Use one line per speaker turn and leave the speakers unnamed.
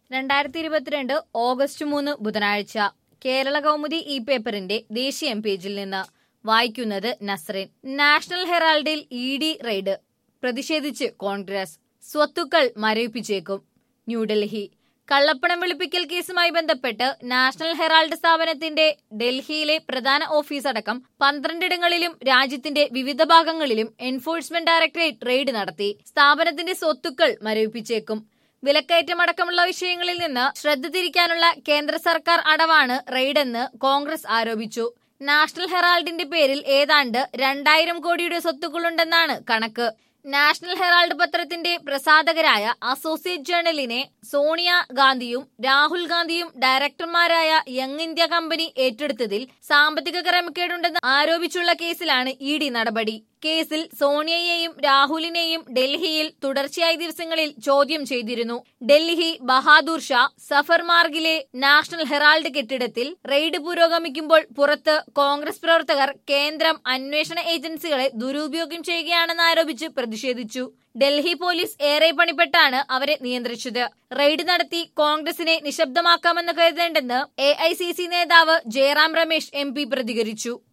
രണ്ടായിരത്തി ഇരുപത്തിരണ്ട് ഓഗസ്റ്റ് മൂന്ന് ബുധനാഴ്ച കേരള കൗമുദി ഇ പേപ്പറിന്റെ ദേശീയ പേജിൽ നിന്ന് വായിക്കുന്നത് നസ്രീൻ നാഷണൽ ഹെറാൾഡിൽ ഇ ഡി റെയ്ഡ് പ്രതിഷേധിച്ച് കോൺഗ്രസ് സ്വത്തുക്കൾ മരവിപ്പിച്ചേക്കും ന്യൂഡൽഹി കള്ളപ്പണം വെളുപ്പിക്കൽ കേസുമായി ബന്ധപ്പെട്ട് നാഷണൽ ഹെറാൾഡ് സ്ഥാപനത്തിന്റെ ഡൽഹിയിലെ പ്രധാന ഓഫീസ് അടക്കം പന്ത്രണ്ടിടങ്ങളിലും രാജ്യത്തിന്റെ വിവിധ ഭാഗങ്ങളിലും എൻഫോഴ്സ്മെന്റ് ഡയറക്ടറേറ്റ് റെയ്ഡ് നടത്തി സ്ഥാപനത്തിന്റെ സ്വത്തുക്കൾ മരവിപ്പിച്ചേക്കും വിലക്കയറ്റമടക്കമുള്ള വിഷയങ്ങളിൽ നിന്ന് ശ്രദ്ധ തിരിക്കാനുള്ള കേന്ദ്ര സർക്കാർ അടവാണ് റെയ്ഡെന്ന് കോൺഗ്രസ് ആരോപിച്ചു നാഷണൽ ഹെറാൾഡിന്റെ പേരിൽ ഏതാണ്ട് രണ്ടായിരം കോടിയുടെ സ്വത്തുക്കളുണ്ടെന്നാണ് കണക്ക് നാഷണൽ ഹെറാൾഡ് പത്രത്തിന്റെ പ്രസാധകരായ അസോസിയേറ്റ് ജേണലിനെ സോണിയ ഗാന്ധിയും രാഹുൽ ഗാന്ധിയും ഡയറക്ടർമാരായ യങ് ഇന്ത്യ കമ്പനി ഏറ്റെടുത്തതിൽ സാമ്പത്തിക ക്രമക്കേടുണ്ടെന്ന് ആരോപിച്ചുള്ള കേസിലാണ് ഇ ഡി നടപടി കേസിൽ സോണിയയെയും രാഹുലിനെയും ഡൽഹിയിൽ തുടർച്ചയായ ദിവസങ്ങളിൽ ചോദ്യം ചെയ്തിരുന്നു ഡൽഹി ബഹാദൂർ ഷാ സഫർ മാർഗിലെ നാഷണൽ ഹെറാൾഡ് കെട്ടിടത്തിൽ റെയ്ഡ് പുരോഗമിക്കുമ്പോൾ പുറത്ത് കോൺഗ്രസ് പ്രവർത്തകർ കേന്ദ്രം അന്വേഷണ ഏജൻസികളെ ദുരുപയോഗം ചെയ്യുകയാണെന്ന് ആരോപിച്ച് പ്രതിഷേധിച്ചു ഡൽഹി പോലീസ് ഏറെ പണിപ്പെട്ടാണ് അവരെ നിയന്ത്രിച്ചത് റെയ്ഡ് നടത്തി കോൺഗ്രസിനെ നിശബ്ദമാക്കാമെന്ന് കരുതേണ്ടെന്ന് എ നേതാവ് ജയറാം രമേശ് എം പ്രതികരിച്ചു